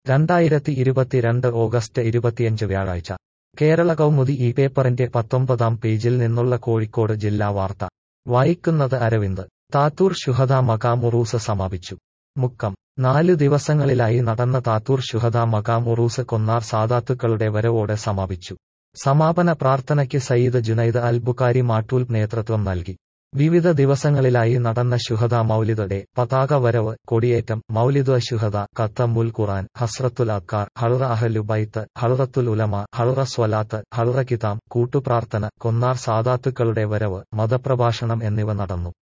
രണ്ടായിരത്തി ഇരുപത്തിരണ്ട് ഓഗസ്റ്റ് ഇരുപത്തിയഞ്ച് വ്യാഴാഴ്ച കേരള കൗമുദി ഈ പേപ്പറിന്റെ പത്തൊമ്പതാം പേജിൽ നിന്നുള്ള കോഴിക്കോട് ജില്ലാ വാർത്ത വായിക്കുന്നത് അരവിന്ദ് താത്തൂർ ശുഹദ മകാം ഉറൂസ് സമാപിച്ചു മുക്കം നാലു ദിവസങ്ങളിലായി നടന്ന താത്തൂർ ശുഹദ മകാം ഉറൂസ് കൊന്നാർ സാദാത്തുക്കളുടെ വരവോടെ സമാപിച്ചു സമാപന പ്രാർത്ഥനയ്ക്ക് സയ്യിദ് ജുനൈദ് അൽ ബുക്കാരി മാട്ടൂൽ നേതൃത്വം നൽകി വിവിധ ദിവസങ്ങളിലായി നടന്ന ശുഹദ മൗലിദ് ഡേ പതാക വരവ് കൊടിയേറ്റം മൗലിദ് ശുഹദ ഖത്തമുൽ ഖുറാൻ ഹസ്രത്തുൽ അക്കാർ ഹളുറ അഹലുബൈത്ത് ഹളുറത്തുൽ ഉലമ ഹളുറ സ്വലാത്ത് ഹളുറ കിതാം കൂട്ടുപ്രാർത്ഥന കൊന്നാർ സാദാത്തുക്കളുടെ വരവ് മതപ്രഭാഷണം എന്നിവ നടന്നു